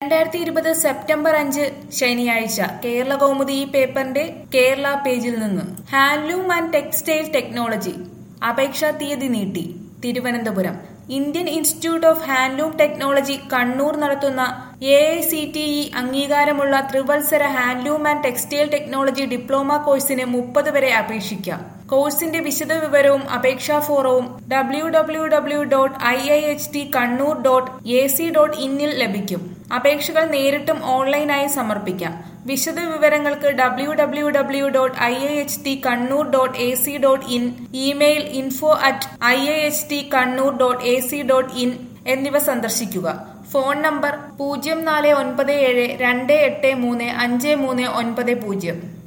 രണ്ടായിരത്തി ഇരുപത് സെപ്റ്റംബർ അഞ്ച് ശനിയാഴ്ച കേരള കൗമുദി ഈ പേപ്പറിന്റെ കേരള പേജിൽ നിന്ന് ഹാൻഡ്ലൂം ആൻഡ് ടെക്സ്റ്റൈൽ ടെക്നോളജി അപേക്ഷാ തീയതി നീട്ടി Thiruvananthapuram Indian institute of handloom technology Kannur നടത്തുന്ന A I C T E അംഗീകാരമുള്ള ത്രിവത്സര handloom and textile technology diploma കോഴ്സിന് മുപ്പത് വരെ അപേക്ഷിക്കാം കോഴ്സിന്റെ വിശദവിവരവും അപേക്ഷാ ഫോറവും W W W dot I I H T Kannur dot A C dot ഇന്നിൽ ലഭിക്കും അപേക്ഷകൾ നേരിട്ടും ഓൺലൈനായി സമർപ്പിക്കാം വിശദ വിവരങ്ങൾക്ക് W W W dot I I H T Kannur dot A C dot in email info at I I H T Kannur dot A C dot in എന്നിവ സന്ദർശിക്കുക ഫോൺ നമ്പർ പൂജ്യം നാല് ഒൻപത് ഏഴ് രണ്ട് എട്ട് മൂന്ന് അഞ്ച് മൂന്ന് ഒൻപത് പൂജ്യം